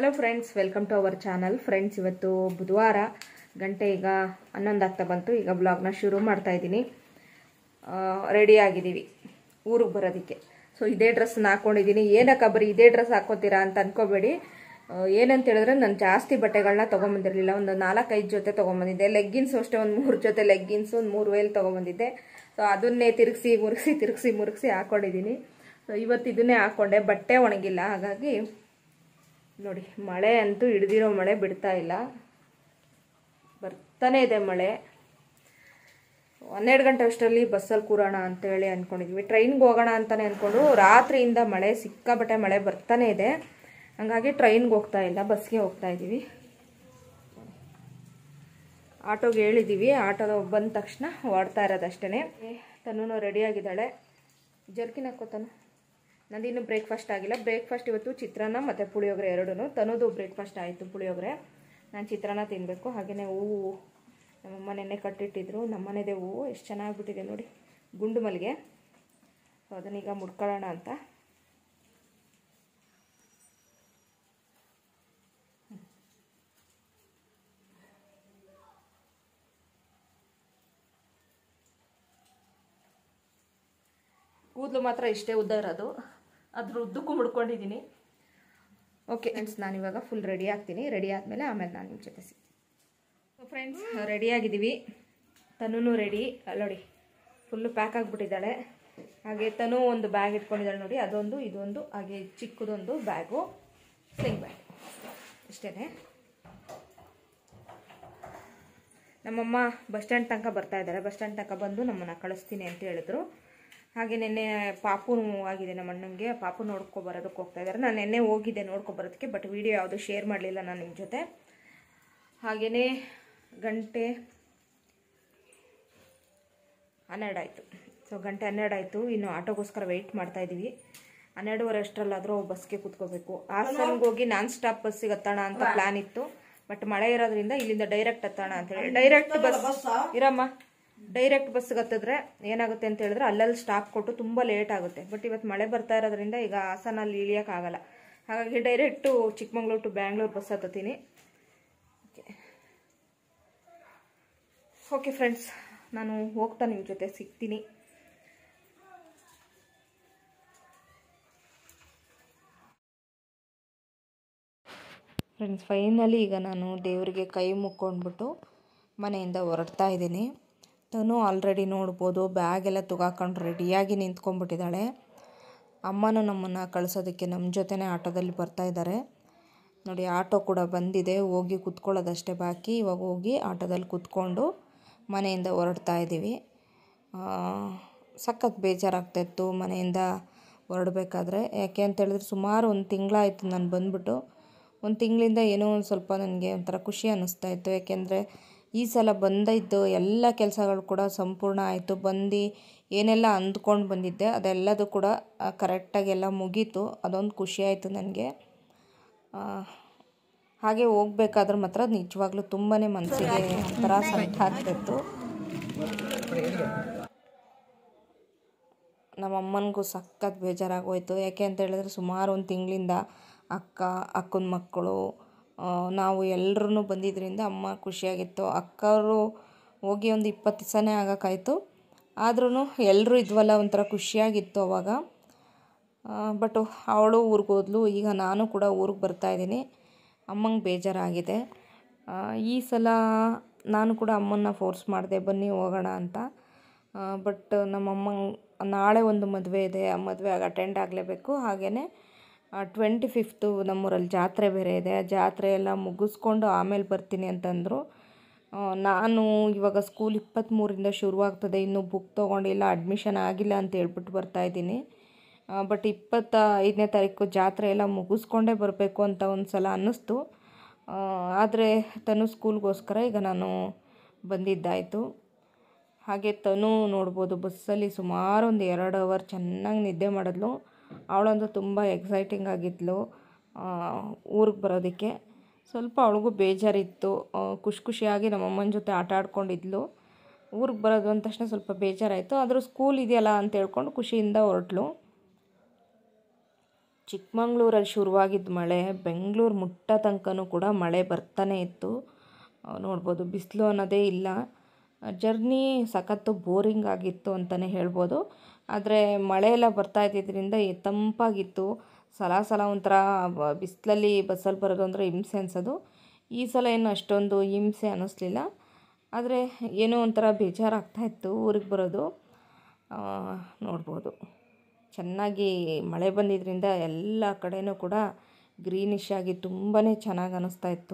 hello friends welcome to our channel friends ಇವತ್ತು ಬುಧವಾರ ಗಂಟೆ ಈಗ ಹನ್ನೊಂದು ಆಗ್ತಾ ಬಂತು ಈಗ ಬ್ಲಾಗ್ನ ಶುರು ಮಾಡ್ತಾ ಇದ್ದೀನಿ ರೆಡಿ ಆಗಿದ್ದೀವಿ ಊರಿಗೆ ಬರೋದಕ್ಕೆ ಸೊ ಇದೇ ಡ್ರೆಸ್ನ ಹಾಕ್ಕೊಂಡಿದ್ದೀನಿ ಏನಕ್ಕ ಬರೀ ಇದೇ ಡ್ರೆಸ್ ಹಾಕ್ಕೋತೀರಾ ಅಂತ ಅನ್ಕೋಬೇಡಿ ಆ, ಏನಂತ ಹೇಳಿದ್ರೆ ನಾನು ಜಾಸ್ತಿ ಬಟ್ಟೆಗಳನ್ನ ತೊಗೊಂಬಂದಿರಲಿಲ್ಲ ಒಂದು ನಾಲ್ಕೈದು ಜೊತೆ ತೊಗೊಂಬಂದಿದ್ದೆ ಲೆಗ್ಗಿನ್ಸ್ ಅಷ್ಟೇ ಒಂದು ಮೂರು ಜೊತೆ ಲೆಗ್ಗಿನ್ಸ್ ಒಂದು ಮೂರು ವೇಲ್ ತೊಗೊಂಬಂದಿದ್ದೆ ಸೊ ಅದನ್ನೇ ತಿರುಗಿಸಿ ಮುರುಗಿಸಿ ತಿರುಗಿಸಿ ಮುರುಗಿಸಿ ಹಾಕ್ಕೊಂಡಿದ್ದೀನಿ ಸೊ ಇವತ್ತು ಇದನ್ನೇ ಹಾಕ್ಕೊಂಡೆ ಬಟ್ಟೆ ಒಣಗಿಲ್ಲ ಹಾಗಾಗಿ ನೋಡಿ ಮಳೆ ಅಂತೂ ಹಿಡ್ದಿರೋ ಮಳೆ ಬಿಡ್ತಾ ಇಲ್ಲ ಬರ್ತಾನೆ ಇದೆ ಮಳೆ ಹನ್ನೆರಡು ಗಂಟೆ ಅಷ್ಟರಲ್ಲಿ ಬಸ್ಸಲ್ಲಿ ಕೂರೋಣ ಅಂತೇಳಿ ಅಂದ್ಕೊಂಡಿದ್ವಿ ಟ್ರೈನ್ಗೆ ಹೋಗೋಣ ಅಂತಲೇ ಅಂದ್ಕೊಂಡು ರಾತ್ರಿಯಿಂದ ಮಳೆ ಸಿಕ್ಕಾಬಟ್ಟೆ ಮಳೆ ಬರ್ತಾನೆ ಇದೆ ಹಂಗಾಗಿ ಟ್ರೈನ್ಗೆ ಹೋಗ್ತಾ ಇಲ್ಲ ಬಸ್ಗೆ ಹೋಗ್ತಾ ಇದ್ದೀವಿ ಆಟೋಗೆ ಹೇಳಿದ್ದೀವಿ ಆಟೋ ಬಂದ ತಕ್ಷಣ ಹೊಡ್ತಾ ಇರೋದಷ್ಟೇ ತನ್ನೂ ರೆಡಿಯಾಗಿದ್ದಾಳೆ ಜರ್ಕಿನ್ ಹಾಕೋತಾನು ನಂದಿನ್ನು ಬ್ರೇಕ್ಫಾಸ್ಟ್ ಆಗಿಲ್ಲ ಬ್ರೇಕ್ಫಾಸ್ಟ್ ಇವತ್ತು ಚಿತ್ರಾನ್ನ ಮತ್ತು ಪುಳಿಯೋಗರೆ ಎರಡೂ ತನ್ನೋದು ಬ್ರೇಕ್ಫಾಸ್ಟ್ ಆಯಿತು ಪುಳಿಯೋಗರೆ ನಾನು ಚಿತ್ರಾನ್ನ ತಿನ್ನಬೇಕು ಹಾಗೆಯೇ ಹೂವು ನಮ್ಮಮ್ಮ ನೆನ್ನೆ ಕಟ್ಟಿಟ್ಟಿದ್ರು ನಮ್ಮನೆದೇ ಹೂವು ಎಷ್ಟು ಚೆನ್ನಾಗಿಬಿಟ್ಟಿದೆ ನೋಡಿ ಗುಂಡು ಮಲ್ಲಿಗೆ ಸೊ ಅದನ್ನೀಗ ಮುಡ್ಕೊಳ್ಳೋಣ ಅಂತ ಕೂದಲು ಮಾತ್ರ ಇಷ್ಟೇ ಉದ್ದ ಇರೋದು ಅದ್ರ ಉದ್ದಕ್ಕೂ ಮುಡ್ಕೊಂಡಿದ್ದೀನಿ ಓಕೆ ಫ್ರೆಂಡ್ಸ್ ನಾನಿವಾಗ ಫುಲ್ ರೆಡಿ ಆಗ್ತೀನಿ ರೆಡಿ ಆದಮೇಲೆ ಆಮೇಲೆ ನಾನು ನಿಮ್ಮ ಜೊತೆ ಸಿಗ್ತೀನಿ ಫ್ರೆಂಡ್ಸ್ ರೆಡಿ ಆಗಿದ್ದೀವಿ ತನೂ ರೆಡಿ ನೋಡಿ ಫುಲ್ಲು ಪ್ಯಾಕ್ ಆಗಿಬಿಟ್ಟಿದ್ದಾಳೆ ಹಾಗೆ ತನು ಒಂದು ಬ್ಯಾಗ್ ಇಟ್ಕೊಂಡಿದ್ದಾಳೆ ನೋಡಿ ಅದೊಂದು ಇದೊಂದು ಹಾಗೆ ಚಿಕ್ಕದೊಂದು ಬ್ಯಾಗು ಸ್ಲಿಂಗ್ ಬ್ಯಾಗ್ ಇಷ್ಟೇ ನಮ್ಮಮ್ಮ ಬಸ್ ಸ್ಟ್ಯಾಂಡ್ ತನಕ ಬರ್ತಾ ಇದ್ದಾರೆ ಬಸ್ ಸ್ಟ್ಯಾಂಡ್ ತನಕ ಬಂದು ನಮ್ಮನ್ನು ಕಳಿಸ್ತೀನಿ ಅಂತ ಹೇಳಿದ್ರು ಹಾಗೆ ನಿನ್ನೆ ಪಾಪು ಆಗಿದೆ ನಮ್ಮ ಅಣ್ಣಂಗೆ ಪಾಪು ನೋಡ್ಕೊ ಬರೋದಕ್ಕೆ ಹೋಗ್ತಾ ಇದ್ದಾರೆ ನಾನು ನಿನ್ನೆ ಹೋಗಿದ್ದೆ ನೋಡ್ಕೊ ಬರೋದಕ್ಕೆ ಬಟ್ ವಿಡಿಯೋ ಯಾವುದು ಶೇರ್ ಮಾಡಲಿಲ್ಲ ನಾನು ನಿಮ್ಮ ಜೊತೆ ಹಾಗೆಯೇ ಗಂಟೆ ಹನ್ನೆರಡು ಆಯಿತು ಸೊ ಗಂಟೆ ಹನ್ನೆರಡು ಆಯಿತು ಇನ್ನು ಆಟೋಗೋಸ್ಕರ ವೆಯ್ಟ್ ಮಾಡ್ತಾ ಇದ್ದೀವಿ ಹನ್ನೆರಡುವರೆ ಅಷ್ಟರಲ್ಲಾದರೂ ಬಸ್ಗೆ ಕೂತ್ಕೋಬೇಕು ಹಾಸನ್ಗೆ ಹೋಗಿ ನಾನ್ ಸ್ಟಾಪ್ ಬಸ್ಸಿಗೆ ಹತ್ತೋಣ ಅಂತ ಪ್ಲಾನ್ ಇತ್ತು ಬಟ್ ಮಳೆ ಇರೋದ್ರಿಂದ ಇಲ್ಲಿಂದ ಡೈರೆಕ್ಟ್ ಹತ್ತೋಣ ಅಂತ ಹೇಳಿ ಡೈರೆಕ್ಟ್ ಬಸ್ ಇರಮ್ಮ ಡೈರೆಕ್ಟ್ ಬಸ್ಗೆ ಹತ್ತಿದ್ರೆ ಏನಾಗುತ್ತೆ ಅಂತ ಹೇಳಿದ್ರೆ ಅಲ್ಲಲ್ಲಿ ಸ್ಟಾಪ್ ಕೊಟ್ಟು ತುಂಬ ಲೇಟ್ ಆಗುತ್ತೆ ಬಟ್ ಇವತ್ತು ಮಳೆ ಬರ್ತಾ ಇರೋದ್ರಿಂದ ಈಗ ಹಾಸನಲ್ಲಿ ಇಳಿಯೋಕ್ಕಾಗಲ್ಲ ಹಾಗಾಗಿ direct Chikmagalur to Bangalore bus ಹತ್ತೀನಿ ಓಕೆ ಫ್ರೆಂಡ್ಸ್ ನಾನು ಹೋಗ್ತಾ ನಿಮ್ಮ ಜೊತೆ ಸಿಗ್ತೀನಿ ಫ್ರೆಂಡ್ಸ್ ಫೈನಲಿ ಈಗ ನಾನು ದೇವರಿಗೆ ಕೈ ಮುಕ್ಕೊಂಡ್ಬಿಟ್ಟು ಮನೆಯಿಂದ ಹೊರಡ್ತಾ ಇದ್ದೀನಿ ತನು ಆಲ್ರೆಡಿ ನೋಡ್ಬೋದು ಬ್ಯಾಗ್ ಎಲ್ಲ ತುಗಾಕೊಂಡು ರೆಡಿಯಾಗಿ ನಿಂತ್ಕೊಂಡ್ಬಿಟ್ಟಿದ್ದಾಳೆ ಅಮ್ಮನೂ ನಮ್ಮನ್ನು ಕಳಿಸೋದಕ್ಕೆ ನಮ್ಮ ಜೊತೆನೇ ಆಟೋದಲ್ಲಿ ಬರ್ತಾ ಇದ್ದಾರೆ ನೋಡಿ ಆಟೋ ಕೂಡ ಬಂದಿದೆ ಹೋಗಿ ಕುತ್ಕೊಳ್ಳೋದಷ್ಟೇ ಬಾಕಿ ಇವಾಗ ಹೋಗಿ ಆಟೋದಲ್ಲಿ ಕುತ್ಕೊಂಡು ಮನೆಯಿಂದ ಹೊರಡ್ತಾ ಇದ್ದೀವಿ ಸಖತ್ ಬೇಜಾರಾಗ್ತಾಯಿತ್ತು ಮನೆಯಿಂದ ಹೊರಡಬೇಕಾದ್ರೆ ಯಾಕೆ ಅಂತ ಹೇಳಿದ್ರೆ ಸುಮಾರು ಒಂದು ತಿಂಗಳಾಯಿತು ನಾನು ಬಂದ್ಬಿಟ್ಟು ಒಂದು ತಿಂಗಳಿಂದ ಏನೋ ಒಂದು ಸ್ವಲ್ಪ ನನಗೆ ಒಂಥರ ಖುಷಿ ಅನ್ನಿಸ್ತಾ ಇತ್ತು ಯಾಕೆಂದರೆ ಈ ಸಲ ಬಂದಿದ್ದು ಎಲ್ಲ ಕೆಲಸಗಳು ಕೂಡ ಸಂಪೂರ್ಣ ಆಯಿತು ಬಂದು ಏನೆಲ್ಲ ಅಂದ್ಕೊಂಡು ಬಂದಿದ್ದೆ ಅದೆಲ್ಲದು ಕೂಡ ಕರೆಕ್ಟಾಗಿ ಎಲ್ಲ ಮುಗೀತು ಅದೊಂದು ಖುಷಿ ಆಯಿತು ನನಗೆ ಹಾಗೆ ಹೋಗ್ಬೇಕಾದ್ರೆ ಮಾತ್ರ ನಿಜವಾಗ್ಲೂ ತುಂಬಾ ಮನಸ್ಸಿಗೆ ಒಂಥರ ಸಂಕಟ ಆಗ್ತಿತ್ತು ನಮ್ಮ ಅಮ್ಮನಿಗೂ ಸಖತ್ ಬೇಜಾರಾಗೋಯ್ತು ಯಾಕೆ ಅಂತ ಹೇಳಿದ್ರೆ ಸುಮಾರು ಒಂದು ತಿಂಗಳಿಂದ ಅಕ್ಕ ಅಕ್ಕನ ಮಕ್ಕಳು ನಾವು ಎಲ್ಲರೂ ಬಂದಿದ್ದರಿಂದ ಅಮ್ಮ ಖುಷಿಯಾಗಿತ್ತು ಅಕ್ಕವರು ಹೋಗಿ ಒಂದು ಇಪ್ಪತ್ತು ದಿವಸನೇ ಆಗೋಕ್ಕಾಯ್ತು ಆದ್ರೂ ಎಲ್ಲರೂ ಇದ್ವಲ್ಲ ಒಂಥರ ಖುಷಿಯಾಗಿತ್ತು ಅವಾಗ ಬಟ್ ಅವಳು ಊರಿಗೆ ಹೋದ್ಲು ಈಗ ನಾನು ಕೂಡ ಊರಿಗೆ ಬರ್ತಾಯಿದ್ದೀನಿ ಅಮ್ಮಂಗೆ ಬೇಜಾರಾಗಿದೆ ಈ ಸಲ ನಾನು ಕೂಡ ಅಮ್ಮನ್ನ ಫೋರ್ಸ್ ಮಾಡಿದೆ ಬನ್ನಿ ಹೋಗೋಣ ಅಂತ ಬಟ್ ನಮ್ಮಮ್ಮಂಗೆ ನಾಳೆ ಒಂದು ಮದುವೆ ಇದೆ ಆ ಮದುವೆಗೆ ಅಟೆಂಡ್ ಆಗಲೇಬೇಕು ಹಾಗೆಯೇ ಟ್ವೆಂಟಿ ಫಿಫ್ತು ನಮ್ಮೂರಲ್ಲಿ ಜಾತ್ರೆ ಬೇರೆ ಇದೆ ಆ ಜಾತ್ರೆ ಎಲ್ಲ ಮುಗಿಸ್ಕೊಂಡು ಆಮೇಲೆ ಬರ್ತೀನಿ ಅಂತಂದರು ನಾನು ಇವಾಗ ಸ್ಕೂಲ್ ಇಪ್ಪತ್ತ್ಮೂರಿಂದ ಶುರುವಾಗ್ತದೆ ಇನ್ನೂ ಬುಕ್ ತೊಗೊಂಡಿಲ್ಲ ಅಡ್ಮಿಷನ್ ಆಗಿಲ್ಲ ಅಂತ ಹೇಳ್ಬಿಟ್ಟು ಬರ್ತಾಯಿದ್ದೀನಿ ಬಟ್ ಇಪ್ಪತ್ತ ಐದನೇ ತಾರೀಕು ಜಾತ್ರೆ ಎಲ್ಲ ಮುಗಿಸ್ಕೊಂಡೇ ಬರಬೇಕು ಅಂತ ಒಂದು ಸಲ ಅನ್ನಿಸ್ತು ಆದರೆ ತನು ಸ್ಕೂಲ್ಗೋಸ್ಕರ ಈಗ ನಾನು ಬಂದಿದ್ದಾಯಿತು ಹಾಗೆ ತನು ನೋಡ್ಬೋದು ಬಸ್ಸಲ್ಲಿ ಸುಮಾರು ಒಂದು ಎರಡು ಅವರ್ ಚೆನ್ನಾಗಿ ನಿದ್ದೆ ಮಾಡಿದ್ಲು ಅವಳಂತೂ ತುಂಬ ಎಕ್ಸೈಟಿಂಗ್ ಆಗಿದ್ಲು ಊರಿಗೆ ಬರೋದಕ್ಕೆ ಸ್ವಲ್ಪ ಅವಳಿಗೂ ಬೇಜಾರಿತ್ತು ಖುಷಿ ಖುಷಿಯಾಗಿ ನಮ್ಮಮ್ಮನ ಜೊತೆ ಆಟ ಆಡ್ಕೊಂಡಿದ್ಲು ಊರಿಗೆ ಬರೋದು ಅಂದ ತಕ್ಷಣ ಸ್ವಲ್ಪ ಬೇಜಾರಾಯಿತು ಆದರೂ ಸ್ಕೂಲ್ ಇದೆಯಲ್ಲ ಅಂತ ಹೇಳ್ಕೊಂಡು ಖುಷಿಯಿಂದ ಹೊರಟ್ಲು ಚಿಕ್ಕಮಂಗ್ಳೂರಲ್ಲಿ ಶುರುವಾಗಿದ್ದ ಮಳೆ ಬೆಂಗಳೂರು ಮುಟ್ಟೋ ತನಕನೂ ಕೂಡ ಮಳೆ ಬರ್ತಾನೆ ಇತ್ತು ಆ, ನೋಡ್ಬೋದು ಬಿಸಿಲು ಅನ್ನೋದೇ ಇಲ್ಲ ಜರ್ನಿ ಸಖತ್ತು ಬೋರಿಂಗ್ ಆಗಿತ್ತು ಅಂತಲೇ ಹೇಳ್ಬೋದು ಆದರೆ ಮಳೆ ಎಲ್ಲ ಬರ್ತಾ ಇದ್ದಿದ್ದರಿಂದ ಎ- ತಂಪಾಗಿತ್ತು ಸಲ ಸಲ ಒಂಥರ ಬ- ಬಿಸಿಲಲ್ಲಿ ಬಸ್ಸಲ್ಲಿ ಬರೋದು ಅಂದರೆ ಹಿಂಸೆ ಅನ್ಸೋದು ಈ ಸಲ ಏನು ಅಷ್ಟೊಂದು ಹಿಂಸೆ ಅನ್ನಿಸ್ಲಿಲ್ಲ ಆದರೆ ಏನೋ ಒಂಥರ ಬೇಜಾರಾಗ್ತಾ ಇತ್ತು ಊರಿಗೆ ಬರೋದು ಆ, ನೋಡ್ಬೋದು ಚೆನ್ನಾಗಿ ಮಳೆ ಬಂದಿದ್ದರಿಂದ ಎಲ್ಲ ಕಡೆನೂ ಕೂಡ ಗ್ರೀನಿಶ್ ಆಗಿ ತುಂಬಾ ಚೆನ್ನಾಗಿ ಅನ್ನಿಸ್ತಾ ಇತ್ತು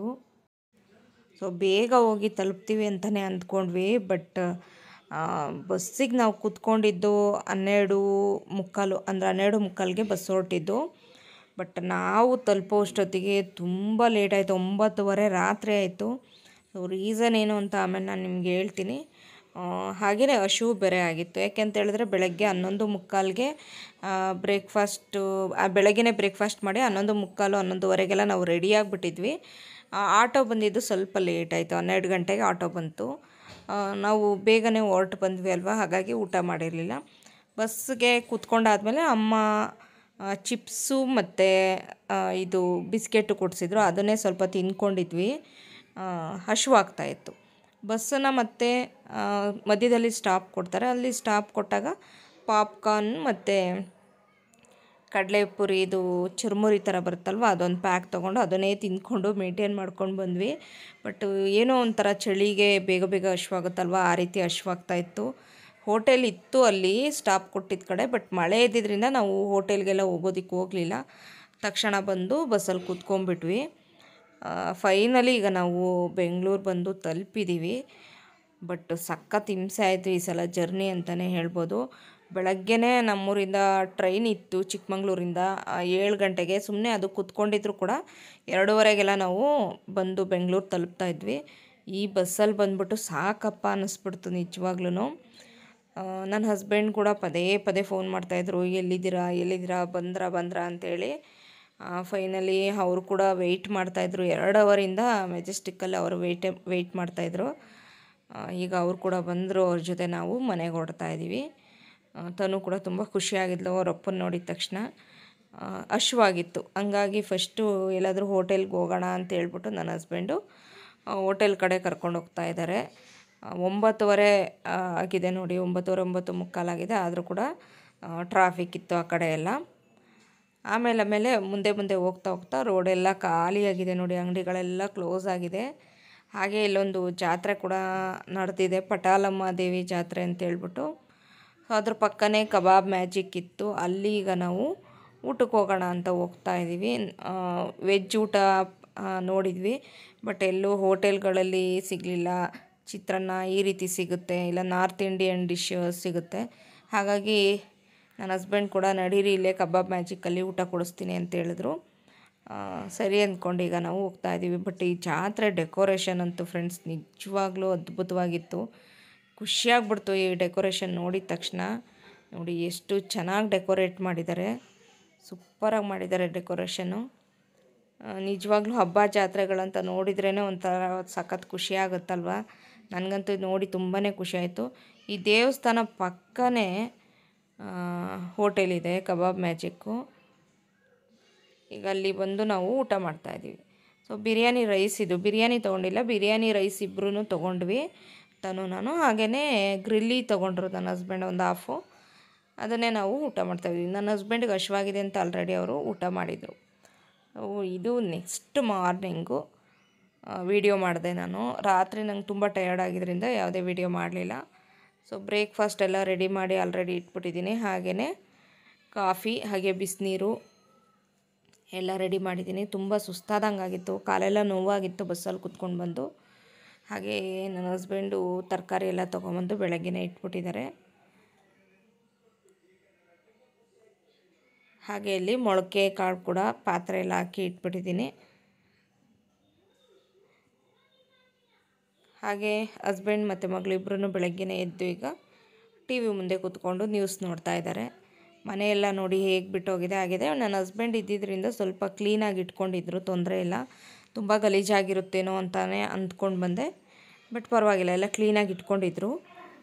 ಸೊ ಬೇಗ ಹೋಗಿ ತಲುಪ್ತೀವಿ ಅಂತಲೇ ಅಂದ್ಕೊಂಡ್ವಿ ಬಟ್ ಬಸ್ಸಿಗೆ ನಾವು ಕೂತ್ಕೊಂಡಿದ್ದು ಹನ್ನೆರಡು ಮುಕ್ಕಾಲು ಅಂದರೆ ಹನ್ನೆರಡು ಮುಕ್ಕಾಲಿಗೆ ಬಸ್ ಹೊರಟಿದ್ದು ಬಟ್ ನಾವು ತಲುಪೋ ಅಷ್ಟೊತ್ತಿಗೆ ತುಂಬ ಲೇಟ್ ಆಯಿತು ಒಂಬತ್ತುವರೆ ರಾತ್ರಿ ಆಯಿತು ಸೊ ರೀಸನ್ ಏನು ಅಂತ ಆಮೇಲೆ ನಾನು ನಿಮ್ಗೆ ಹೇಳ್ತೀನಿ ಹಾಗೆಯೇ ಹಶು ಬೇರೆ ಆಗಿತ್ತು ಯಾಕೆಂತ ಹೇಳಿದ್ರೆ ಬೆಳಗ್ಗೆ ಹನ್ನೊಂದು ಮುಕ್ಕಾಲ್ಗೆ ಬ್ರೇಕ್ಫಾಸ್ಟು ಬೆಳಗ್ಗೆನೇ ಬ್ರೇಕ್ಫಾಸ್ಟ್ ಮಾಡಿ ಹನ್ನೊಂದು ಮುಕ್ಕಾಲು ಹನ್ನೊಂದುವರೆಗೆಲ್ಲ ನಾವು ರೆಡಿ ಆಗಿಬಿಟ್ಟಿದ್ವಿ ಆಟೋ ಬಂದಿದ್ದು ಸ್ವಲ್ಪ ಲೇಟ್ ಆಯಿತು ಹನ್ನೆರಡು ಗಂಟೆಗೆ ಆಟೋ ಬಂತು ಆ, ನಾವು ಬೇಗನೆ ಹೊರಟು ಬಂದ್ವಿ ಅಲ್ವಾ ಹಾಗಾಗಿ ಊಟ ಮಾಡಿರಲಿಲ್ಲ ಬಸ್ಸಿಗೆ ಕೂತ್ಕೊಂಡಾದ್ಮೇಲೆ ಅಮ್ಮ ಆ, ಚಿಪ್ಸು ಮತ್ತು ಇದು ಬಿಸ್ಕೆಟು ಕೊಡಿಸಿದ್ರು ಅದನ್ನೇ ಸ್ವಲ್ಪ ತಿಂದ್ಕೊಂಡಿದ್ವಿ ಆ, ಹಶ್ವಾಗ್ತಾ ಇತ್ತು ಬಸ್ಸನ್ನು ಮತ್ತೆ ಆ, ಮಧ್ಯದಲ್ಲಿ ಸ್ಟಾಪ್ ಕೊಡ್ತಾರೆ ಅಲ್ಲಿ ಸ್ಟಾಪ್ ಕೊಟ್ಟಾಗ ಪಾಪ್ಕಾರ್ನ್ ಮತ್ತು ಕಡಲೆಪುರಿ ಇದು ಚುರುಮುರಿ ಥರ ಬರುತ್ತಲ್ವ ಅದೊಂದು ಪ್ಯಾಕ್ ತೊಗೊಂಡು ಅದನ್ನೇ ತಿಂದ್ಕೊಂಡು ಮೇಂಟೈನ್ ಮಾಡ್ಕೊಂಡು ಬಂದ್ವಿ ಬಟ್ ಏನೋ ಒಂಥರ ಚಳಿಗೆ ಬೇಗ ಬೇಗ ಹಶ್ವಾಗುತ್ತಲ್ವ ಆ ರೀತಿ ಹಶ್ವಾಗ್ತಾ ಇತ್ತು ಹೋಟೆಲ್ ಇತ್ತು ಅಲ್ಲಿ ಸ್ಟಾಪ್ ಕೊಟ್ಟಿದ್ದ ಕಡೆ ಬಟ್ ಮಳೆ ಇದ್ದಿದ್ದರಿಂದ ನಾವು ಹೋಟೆಲ್ಗೆಲ್ಲ ಹೋಗೋದಕ್ಕೆ ಹೋಗಲಿಲ್ಲ ತಕ್ಷಣ ಬಂದು ಬಸ್ಸಲ್ಲಿ ಕೂತ್ಕೊಂಡ್ಬಿಟ್ವಿ ಫೈನಲಿ ಈಗ ನಾವು ಬೆಂಗಳೂರು ಬಂದು ತಲುಪಿದ್ದೀವಿ ಬಟ್ ಸಖತ್ ಹಿಂಸೆ ಆಯಿತು ಈ ಸಲ ಜರ್ನಿ ಅಂತಲೇ ಹೇಳ್ಬೋದು ಬೆಳಗ್ಗೆನೇ ನಮ್ಮೂರಿಂದ ಟ್ರೈನ್ ಇತ್ತು ಚಿಕ್ಕಮಂಗ್ಳೂರಿಂದ ಆ, ಏಳು ಗಂಟೆಗೆ ಸುಮ್ಮನೆ ಅದು ಕೂತ್ಕೊಂಡಿದ್ರು ಕೂಡ ಎರಡೂವರೆಗೆಲ್ಲ ನಾವು ಬಂದು ಬೆಂಗಳೂರು ತಲುಪ್ತಾ ಇದ್ವಿ ಈ ಬಸ್ಸಲ್ಲಿ ಬಂದ್ಬಿಟ್ಟು ಸಾಕಪ್ಪ ಅನ್ನಿಸ್ಬಿಡ್ತು ನಿಜವಾಗ್ಲೂ ನನ್ನ ಹಸ್ಬೆಂಡ್ ಕೂಡ ಪದೇ ಪದೇ ಫೋನ್ ಮಾಡ್ತಾಯಿದ್ರು ಎಲ್ಲಿದ್ದೀರಾ ಎಲ್ಲಿದ್ದೀರಾ ಬಂದ್ರಾ ಬಂದ್ರಾ ಅಂತೇಳಿ ಫೈನಲಿ ಅವರು ಕೂಡ ವೆಯ್ಟ್ ಮಾಡ್ತಾಯಿದ್ರು ಎರಡು ಅವರಿಂದ ಮೆಜೆಸ್ಟಿಕ್ಕಲ್ಲಿ ಅವರು ವೆಯ್ಟ್ ವೆಯ್ಟ್ ಮಾಡ್ತಾಯಿದ್ರು ಆ, ಈಗ ಅವ್ರು ಕೂಡ ಬಂದರು ಅವ್ರ ಜೊತೆ ನಾವು ಮನೆಗೆ ಹೊರಡ್ತಾ ಇದ್ದೀವಿ ಆ, ತನು ಕೂಡ ತುಂಬ ಖುಷಿಯಾಗಿದ್ಲು ಅವ್ರ ಅಪ್ಪನ ನೋಡಿದ ತಕ್ಷಣ ಆ, ಹಶ್ವಾಗಿತ್ತು ಹಂಗಾಗಿ ಫಸ್ಟು ಎಲ್ಲಾದರೂ ಹೋಟೆಲ್ಗೆ ಹೋಗೋಣ ಅಂತ ಹೇಳ್ಬಿಟ್ಟು ನನ್ನ ಹಸ್ಬೆಂಡು ಹೋಟೆಲ್ ಕಡೆ ಕರ್ಕೊಂಡು ಹೋಗ್ತಾ ಇದ್ದಾರೆ ಆ, ಒಂಬತ್ತುವರೆ ಆ, ಆಗಿದೆ ನೋಡಿ ಒಂಬತ್ತುವರೆ ಒಂಬತ್ತು ಮುಕ್ಕಾಲಾಗಿದೆ ಆದರೂ ಕೂಡ ಟ್ರಾಫಿಕ್ ಇತ್ತು ಆ ಕಡೆ ಎಲ್ಲ ಆಮೇಲೆ ಆಮೇಲೆ ಮುಂದೆ ಮುಂದೆ ಹೋಗ್ತಾ ಹೋಗ್ತಾ ರೋಡೆಲ್ಲ ಖಾಲಿಯಾಗಿದೆ ನೋಡಿ ಅಂಗಡಿಗಳೆಲ್ಲ ಕ್ಲೋಸ್ ಆಗಿದೆ ಹಾಗೆ ಇಲ್ಲೊಂದು ಜಾತ್ರೆ ಕೂಡ ನಡೆದಿದೆ ಪಟಾಲಮ್ಮ ದೇವಿ ಜಾತ್ರೆ ಅಂತ ಹೇಳ್ಬಿಟ್ಟು ಸೊ ಅದ್ರ ಪಕ್ಕನೇ ಕಬಾಬ್ ಮ್ಯಾಜಿಕ್ ಇತ್ತು ಅಲ್ಲಿ ಈಗ ನಾವು ಊಟಕ್ಕೆ ಹೋಗೋಣ ಅಂತ ಹೋಗ್ತಾ ಇದ್ದೀವಿ ವೆಜ್ ಊಟ ಆ, ನೋಡಿದ್ವಿ ಬಟ್ ಎಲ್ಲೂ ಹೋಟೆಲ್ಗಳಲ್ಲಿ ಸಿಗಲಿಲ್ಲ ಚಿತ್ರಾನ್ನ ಈ ರೀತಿ ಸಿಗುತ್ತೆ ಇಲ್ಲ ನಾರ್ತ್ ಇಂಡಿಯನ್ ಡಿಶ್ ಸಿಗುತ್ತೆ ಹಾಗಾಗಿ ನನ್ನ ಹಸ್ಬೆಂಡ್ ಕೂಡ ನಡೀರಿ ಇಲ್ಲೇ ಕಬಾಬ್ ಮ್ಯಾಜಿಕಲ್ಲಿ ಊಟ ಕೊಡಿಸ್ತೀನಿ ಅಂತ ಹೇಳಿದ್ರು ಆ, ಸರಿ ಅಂದ್ಕೊಂಡು ಈಗ ನಾವು ಹೋಗ್ತಾ ಇದ್ದೀವಿ ಬಟ್ ಈ ಜಾತ್ರೆ ಡೆಕೋರೇಷನ್ ಅಂತೂ ಫ್ರೆಂಡ್ಸ್ ನಿಜವಾಗ್ಲೂ ಅದ್ಭುತವಾಗಿತ್ತು ಖುಷಿಯಾಗ್ಬಿಡ್ತು ಈ ಡೆಕೋರೇಷನ್ ನೋಡಿದ ತಕ್ಷಣ ನೋಡಿ ಎಷ್ಟು ಚೆನ್ನಾಗಿ ಡೆಕೋರೇಟ್ ಮಾಡಿದ್ದಾರೆ ಸೂಪರಾಗಿ ಮಾಡಿದ್ದಾರೆ ಡೆಕೋರೇಷನ್ನು ನಿಜವಾಗ್ಲೂ ಹಬ್ಬ ಜಾತ್ರೆಗಳಂತ ನೋಡಿದ್ರೇ ಒಂಥರ ಸಖತ್ ಖುಷಿ ಆಗುತ್ತಲ್ವ ನನಗಂತೂ ಇದ್ ನೋಡಿ ತುಂಬಾ ಖುಷಿ ಆಯಿತು ಈ ದೇವಸ್ಥಾನ ಪಕ್ಕನೇ ಹೋಟೆಲ್ ಇದೆ ಕಬಾಬ್ ಮ್ಯಾಜಿಕ್ಕು ಈಗ ಅಲ್ಲಿ ಬಂದು ನಾವು ಊಟ ಮಾಡ್ತಾ ಇದ್ದೀವಿ ಸೊ ಬಿರಿಯಾನಿ ರೈಸ್ ಇದು ಬಿರಿಯಾನಿ ತೊಗೊಂಡಿಲ್ಲ ಬಿರಿಯಾನಿ ರೈಸ್ ಇಬ್ಬರೂ ತೊಗೊಂಡ್ವಿ ತನು ನಾನು ಹಾಗೆಯೇ ಗ್ರಿಲ್ಲಿ ತೊಗೊಂಡ್ರು ನನ್ನ ಹಸ್ಬೆಂಡ್ ಒಂದು ಹಾಫು ಅದನ್ನೇ ನಾವು ಊಟ ಮಾಡ್ತಾಯಿದ್ವಿ ನನ್ನ ಹಸ್ಬೆಂಡ್ಗೆ ಹಶ್ವಾಗಿದೆ ಅಂತ ಆಲ್ರೆಡಿ ಅವರು ಊಟ ಮಾಡಿದರು ಇದು ನೆಕ್ಸ್ಟ್ ಮಾರ್ನಿಂಗು ವಿಡಿಯೋ ಮಾಡಿದೆ ನಾನು ರಾತ್ರಿ ನಂಗೆ ತುಂಬ ಟಯರ್ಡ್ ಆಗಿದ್ದರಿಂದ ಯಾವುದೇ ವಿಡಿಯೋ ಮಾಡಲಿಲ್ಲ ಸೊ ಬ್ರೇಕ್ಫಾಸ್ಟ್ ಎಲ್ಲ ರೆಡಿ ಮಾಡಿ ಆಲ್ರೆಡಿ ಇಟ್ಬಿಟ್ಟಿದ್ದೀನಿ ಹಾಗೆಯೇ ಕಾಫಿ ಹಾಗೆ ಬಿಸಿನೀರು ಎಲ್ಲ ರೆಡಿ ಮಾಡಿದ್ದೀನಿ ತುಂಬ ಸುಸ್ತಾದಂಗೆ ಆಗಿತ್ತು ಕಾಲೆಲ್ಲ ನೋವಾಗಿತ್ತು ಬಸ್ಸಲ್ಲಿ ಕುತ್ಕೊಂಡು ಬಂದು ಹಾಗೆ ನನ್ನ ಹಸ್ಬೆಂಡು ತರಕಾರಿ ಎಲ್ಲ ತೊಗೊಂಬಂದು ಬೆಳಗ್ಗೆನೇ ಇಟ್ಬಿಟ್ಟಿದ್ದಾರೆ ಹಾಗೆ ಇಲ್ಲಿ ಮೊಳಕೆ ಕಾಳು ಕೂಡ ಪಾತ್ರೆ ಎಲ್ಲ ಹಾಕಿ ಇಟ್ಬಿಟ್ಟಿದ್ದೀನಿ ಹಾಗೆ ಹಸ್ಬೆಂಡ್ ಮತ್ತು ಮಗಳಿಬ್ರು ಬೆಳಗ್ಗೆನೇ ಎದ್ದು ಈಗ ಟಿ ವಿ ಮುಂದೆ ಕೂತ್ಕೊಂಡು ನ್ಯೂಸ್ ನೋಡ್ತಾ ಇದ್ದಾರೆ ಮನೆಯೆಲ್ಲ ನೋಡಿ ಹೇಗೆ ಬಿಟ್ಟೋಗಿದೆ ಆಗಿದೆ ನನ್ನ ಹಸ್ಬೆಂಡ್ ಇದ್ದಿದ್ದರಿಂದ ಸ್ವಲ್ಪ ಕ್ಲೀನಾಗಿ ಇಟ್ಕೊಂಡಿದ್ರು ತೊಂದರೆ ಇಲ್ಲ ತುಂಬ ಗಲೀಜಾಗಿರುತ್ತೇನೋ ಅಂತಾನೆ ಅಂದ್ಕೊಂಡು ಬಂದೆ ಬಟ್ ಪರವಾಗಿಲ್ಲ ಎಲ್ಲ ಕ್ಲೀನಾಗಿ ಇಟ್ಕೊಂಡಿದ್ರು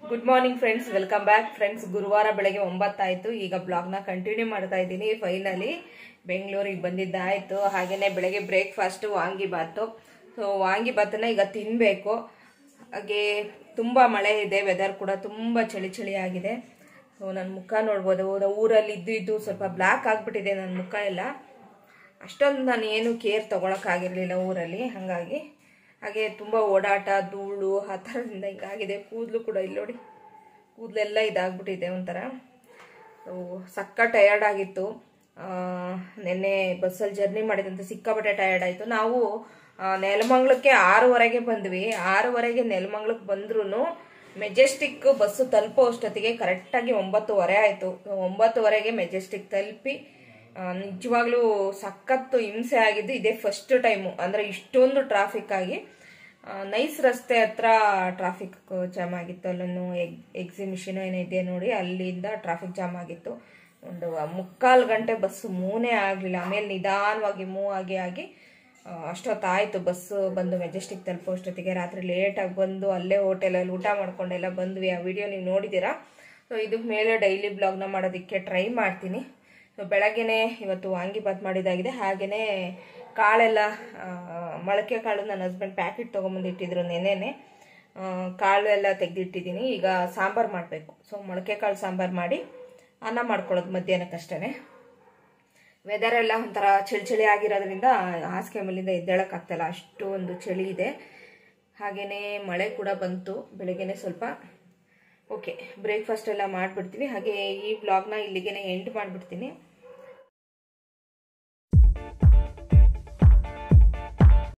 good morning friends welcome back friends ಗುರುವಾರ ಬೆಳಗ್ಗೆ ಒಂಬತ್ತಾಯ್ತು ಈಗ ಬ್ಲಾಗ್ನ ಕಂಟಿನ್ಯೂ ಮಾಡ್ತಾ ಇದ್ದೀನಿ ಫೈನಲಿ ಬೆಂಗಳೂರಿಗೆ ಬಂದಿದ್ದಾಯ್ತು ಹಾಗೆಯೇ ಬೆಳಗ್ಗೆ ಬ್ರೇಕ್ಫಾಸ್ಟು ವಾಂಗಿಬಾತು ಸೊ ವಾಂಗಿಬಾತನ್ನ ಈಗ ತಿನ್ನಬೇಕು ಹಾಗೆ ತುಂಬ ಮಳೆ ಇದೆ ವೆದರ್ ಕೂಡ ತುಂಬ ಚಳಿ ಚಳಿ ಆಗಿದೆ ಸೊ ನನ್ನ ಮುಖ ನೋಡ್ಬೋದು ನಾವು ಊರಲ್ಲಿ ಇದ್ದು ಇದ್ದು ಸ್ವಲ್ಪ ಬ್ಲ್ಯಾಕ್ ಆಗಿಬಿಟ್ಟಿದೆ ನನ್ನ ಮುಖ ಎಲ್ಲ ಅಷ್ಟೊಂದು ನಾನು ಏನು ಕೇರ್ ತೊಗೊಳಕ್ಕಾಗಿರಲಿಲ್ಲ ಊರಲ್ಲಿ ಹಾಗಾಗಿ ಹಾಗೆ ತುಂಬ ಓಡಾಟ ಧೂಳು ಆ ಥರದಿಂದ ಹಿಂಗಾಗಿದೆ ಕೂದಲು ಕೂಡ ಇಲ್ಲಿ ನೋಡಿ ಕೂದಲೆಲ್ಲ ಇದಾಗ್ಬಿಟ್ಟಿದೆ ಒಂಥರ ಸೊ ಸಕ್ಕ ಟಯರ್ಡ್ ಆಗಿತ್ತು ಆ, ನೆನ್ನೆ ಬಸ್ಸಲ್ಲಿ ಜರ್ನಿ ಮಾಡಿದಂತೆ ಸಿಕ್ಕಾಪಟ್ಟೆ ಟಯರ್ಡ್ ಆಯಿತು ನಾವು ಆ, ನೆಲಮಂಗ್ಲಕ್ಕೆ ಆರೂವರೆಗೆ ಬಂದ್ವಿ ಆರೂವರೆಗೆ ನೆಲಮಂಗ್ಲಕ್ಕೆ ಬಂದ್ರೂ ಮೆಜೆಸ್ಟಿಕ್ ಬಸ್ಸು ತಲುಪೋ ಅಷ್ಟೊತ್ತಿಗೆ ಕರೆಕ್ಟಾಗಿ ಒಂಬತ್ತುವರೆ ಆಯಿತು ಒಂಬತ್ತುವರೆಗೆ ಮೆಜೆಸ್ಟಿಕ್ ತಲುಪಿ ಆ, ನಿಜವಾಗ್ಲೂ ಸಖತ್ತು ಹಿಂಸೆ ಆಗಿದ್ದು ಇದೇ ಫಸ್ಟ್ ಟೈಮು ಅಂದರೆ ಇಷ್ಟೊಂದು ಟ್ರಾಫಿಕ್ ಆಗಿ ಆ, ನೈಸ್ ರಸ್ತೆ ಹತ್ರ ಟ್ರಾಫಿಕ್ ಜಾಮ್ ಆಗಿತ್ತು ಅಲ್ಲೊಂದು ಎಗ್ ಎಕ್ಸಿಬಿಷನ್ ಏನಿದೆ ನೋಡಿ ಅಲ್ಲಿಂದ ಟ್ರಾಫಿಕ್ ಜಾಮ್ ಆಗಿತ್ತು ಒಂದು ಮುಕ್ಕಾಲು ಗಂಟೆ ಬಸ್ಸು ಮೂನೇ ಆಗಲಿಲ್ಲ ಆಮೇಲೆ ನಿಧಾನವಾಗಿ ಮೂವ್ ಆಗಿ ಆಗಿ ಆ, ಅಷ್ಟೊತ್ತಾಯಿತು ಬಸ್ಸು ಬಂದು ಮೆಜೆಸ್ಟಿಕ್ ತಲುಪೋ ಅಷ್ಟೊತ್ತಿಗೆ ರಾತ್ರಿ ಲೇಟಾಗಿ ಬಂದು ಅಲ್ಲೇ ಹೋಟೆಲಲ್ಲಿ ಊಟ ಮಾಡ್ಕೊಂಡೆಲ್ಲ ಬಂದ್ವಿ ಆ ವಿಡಿಯೋ ನೀವು ನೋಡಿದ್ದೀರಾ ಸೊ ಇದಕ್ಕೆ ಮೇಲೆ ಡೈಲಿ ಬ್ಲಾಗ್ನ ಮಾಡೋದಕ್ಕೆ ಟ್ರೈ ಮಾಡ್ತೀನಿ ಸೊ ಬೆಳಗ್ಗೆನೆ ಇವತ್ತು ವಾಂಗಿಬಾತ್ ಮಾಡಿದಾಗಿದೆ ಹಾಗೆಯೇ ಕಾಳೆಲ್ಲ ಆ, ಮೊಳಕೆ ಕಾಳು ನನ್ನ ಹಸ್ಬೆಂಡ್ ಪ್ಯಾಕೆಟ್ ತೊಗೊಂಬಂದು ಇಟ್ಟಿದ್ರು ನೆನೆನೆ ಆ, ಕಾಳು ಎಲ್ಲ ತೆಗೆದಿಟ್ಟಿದ್ದೀನಿ ಈಗ ಸಾಂಬಾರು ಮಾಡಬೇಕು ಸೊ ಮೊಳಕೆ ಕಾಳು ಸಾಂಬಾರು ಮಾಡಿ ಅನ್ನ ಮಾಡ್ಕೊಳ್ಳೋದು ಮಧ್ಯಾಹ್ನಕ್ಕಷ್ಟೇ ವೆದರ್ ಎಲ್ಲ ಒಂಥರ ಚಳಿ ಚಳಿ ಆಗಿರೋದ್ರಿಂದ ಹಾಸಿಗೆ ಮೇಲಿಂದ ಎದ್ದೇಳಕ್ಕಾಗ್ತಾಯಿಲ್ಲ ಅಷ್ಟು ಒಂದು ಚಳಿ ಇದೆ ಹಾಗೆಯೇ ಮಳೆ ಕೂಡ ಬಂತು ಬೆಳಗ್ಗೆನೆ ಸ್ವಲ್ಪ ಓಕೆ ಬ್ರೇಕ್ಫಾಸ್ಟ್ ಎಲ್ಲ ಮಾಡಿಬಿಡ್ತೀನಿ ಹಾಗೆ ಈ ಬ್ಲಾಗ್ನ ಇಲ್ಲಿಗೆ ಎಂಡ್ ಮಾಡಿಬಿಡ್ತೀನಿ